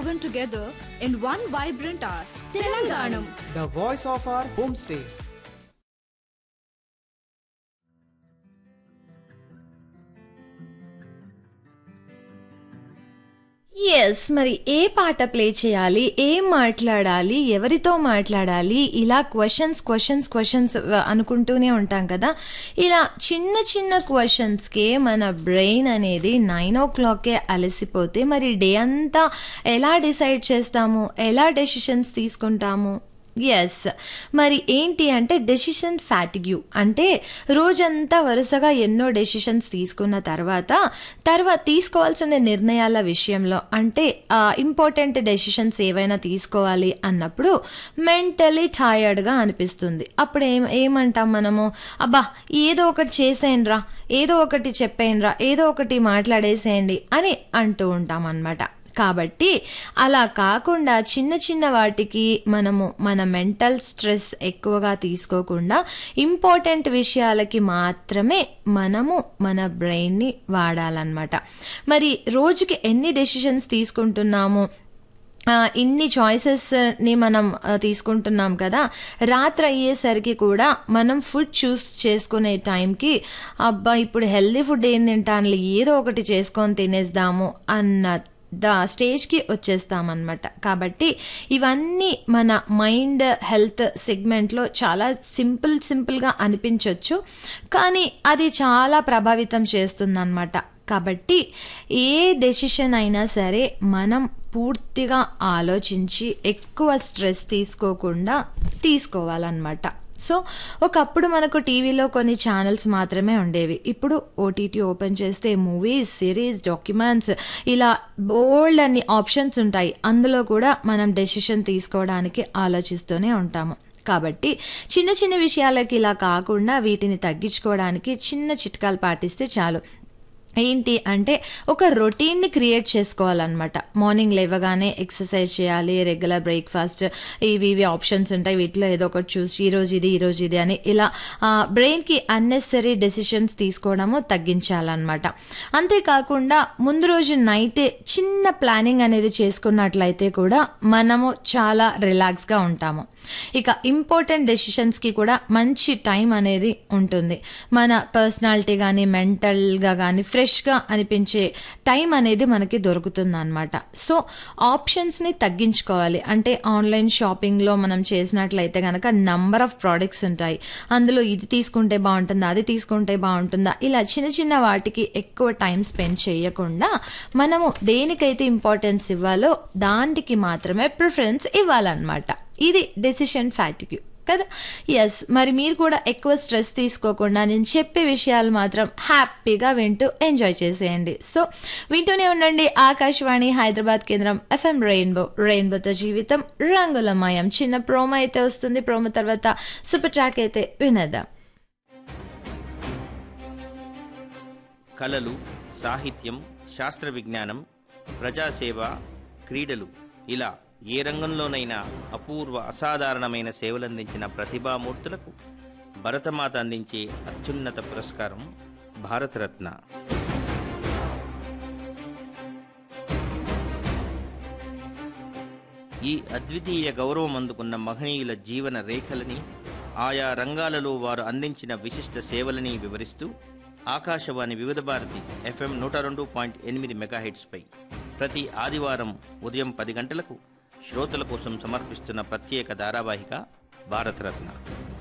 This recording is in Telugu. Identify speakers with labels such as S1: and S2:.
S1: woven together in one vibrant art. Telanganam.
S2: the voice of our homestay.
S3: Yes మరి ఏ పాట ప్లే చేయాలి ఏం మాట్లాడాలి ఎవరితో మాట్లాడాలి ఇలా క్వశ్చన్స్ క్వశ్చన్స్ క్వశ్చన్స్ అనుకుంటూనే ఉంటాం కదా ఇలా చిన్న చిన్న క్వశ్చన్స్కే మన బ్రెయిన్ అనేది నైన్ ఓ క్లాక్కే అలసిపోతే మరి డే అంతా ఎలా డిసైడ్ చేస్తాము ఎలా డెసిషన్స్ తీసుకుంటాము ఎస్ మరి ఏంటి అంటే డెసిషన్ ఫ్యాటిగ్యూ అంటే రోజంతా వరుసగా ఎన్నో డెసిషన్స్ తీసుకున్న తర్వాత తర్వాత తీసుకోవాల్సిన నిర్ణయాల విషయంలో అంటే ఇంపార్టెంట్ డెసిషన్స్ ఏవైనా తీసుకోవాలి అన్నప్పుడు మెంటలీ టయర్డ్గా అనిపిస్తుంది అప్పుడు ఏం ఏమంటాం మనము అబ్బా ఏదో ఒకటి చేసేయండిరా ఏదో ఒకటి చెప్పేయండిరా ఏదో ఒకటి మాట్లాడేసేయండి అని అంటూ ఉంటాం అన్నమాట కాబట్టి అలా కాకుండా చిన్న చిన్న వాటికి మనము మన మెంటల్ స్ట్రెస్ ఎక్కువగా తీసుకోకుండా ఇంపార్టెంట్ విషయాలకి మాత్రమే మనము మన బ్రెయిన్ని వాడాలన్నమాట మరి రోజుకి ఎన్ని డెసిషన్స్ తీసుకుంటున్నాము ఆ, ఇన్ని చాయిసెస్ని మనం ఆ, తీసుకుంటున్నాం కదా రాత్రి అయ్యేసరికి కూడా మనం ఫుడ్ చూస్ చేసుకునే టైంకి అబ్బా ఇప్పుడు హెల్దీ ఫుడ్ ఏం తింటానులే ఏదో ఒకటి చేసుకొని తినేద్దాము అన్న ద స్టేజ్కి వచ్చేస్తామన్నమాట కాబట్టి ఇవన్నీ మన మైండ్ హెల్త్ సెగ్మెంట్లో చాలా సింపుల్ సింపుల్గా అనిపించవచ్చు కానీ అది చాలా ప్రభావితం చేస్తుందన్నమాట కాబట్టి ఏ డెసిషన్ అయినా సరే మనం పూర్తిగా ఆలోచించి ఎక్కువ స్ట్రెస్ తీసుకోకుండా తీసుకోవాలన్నమాట సో ఒకప్పుడు మనకు టీవీలో కొన్ని ఛానల్స్ మాత్రమే ఉండేవి ఇప్పుడు ఓటీటీ ఓపెన్ చేస్తే మూవీస్ సిరీస్ డాక్యుమెంట్స్ ఇలా బోల్డ్ అన్ని ఆప్షన్స్ ఉంటాయి అందులో కూడా మనం డెసిషన్ తీసుకోవడానికి ఆలోచిస్తూనే ఉంటాము కాబట్టి చిన్న చిన్న విషయాలకి ఇలా కాకుండా వీటిని తగ్గించుకోవడానికి చిన్న చిట్కాలు పాటిస్తే చాలు ఏంటి అంటే ఒక రొటీన్ని క్రియేట్ చేసుకోవాలన్నమాట మార్నింగ్ లేవగానే ఎక్సర్సైజ్ చేయాలి రెగ్యులర్ బ్రేక్ఫాస్ట్ ఇవి ఇవి ఆప్షన్స్ ఉంటాయి వీటిలో ఏదో ఒకటి చూసి ఈరోజు ఇది ఈరోజు ఇది అని ఇలా బ్రెయిన్కి అన్నెసరీ డెసిషన్స్ తీసుకోవడము తగ్గించాలన్నమాట అంతేకాకుండా ముందు రోజు నైటే చిన్న ప్లానింగ్ అనేది చేసుకున్నట్లయితే కూడా మనము చాలా రిలాక్స్గా ఉంటాము ఇక ఇంపార్టెంట్ డెసిషన్స్కి కూడా మంచి టైం అనేది ఉంటుంది మన పర్సనాలిటీ కానీ మెంటల్గా కానీ ఫ్రెష్గా అనిపించే టైం అనేది మనకి దొరుకుతుంది అనమాట సో ఆప్షన్స్ని తగ్గించుకోవాలి అంటే ఆన్లైన్ షాపింగ్లో మనం చేసినట్లయితే కనుక నంబర్ ఆఫ్ ప్రోడక్ట్స్ ఉంటాయి అందులో ఇది తీసుకుంటే బాగుంటుందా అది తీసుకుంటే బాగుంటుందా ఇలా చిన్న చిన్న వాటికి ఎక్కువ టైం స్పెండ్ చేయకుండా మనము దేనికైతే ఇంపార్టెన్స్ ఇవ్వాలో దానికి మాత్రమే ప్రిఫరెన్స్ ఇవ్వాలన్నమాట ఇది డెసిషన్ ఫ్యాటిక్యూ కదా ఎస్ మరి మీరు కూడా ఎక్కువ స్ట్రెస్ తీసుకోకుండా నేను చెప్పే విషయాలు మాత్రం హ్యాపీగా వింటూ ఎంజాయ్ చేసేయండి సో వింటూనే ఉండండి ఆకాశవాణి హైదరాబాద్ కేంద్రం ఎఫ్ఎం రెయిన్బో రెయిన్బోతో జీవితం రంగులమయం చిన్న ప్రోమో అయితే వస్తుంది ప్రోమో తర్వాత సూపర్ ట్రాక్ అయితే వినేద్దాం
S4: కళలు సాహిత్యం శాస్త్ర విజ్ఞానం ప్రజాసేవ క్రీడలు ఇలా ఏ రంగంలోనైనా అపూర్వ అసాధారణమైన సేవలందించిన ప్రతిభామూర్తులకు భరతమాత అందించే అత్యున్నత పురస్కారం భారతరత్న ఈ అద్వితీయ గౌరవం అందుకున్న మహనీయుల జీవన రేఖలని ఆయా రంగాలలో వారు అందించిన విశిష్ట సేవలని వివరిస్తూ ఆకాశవాణి వివిధ భారతి ఎఫ్ఎం నూట రెండు పాయింట్ ఎనిమిది మెగాహెట్స్పై ప్రతి ఆదివారం ఉదయం పది గంటలకు శ్రోతల కోసం సమర్పిస్తున్న ప్రత్యేక ధారావాహిక భారతరత్న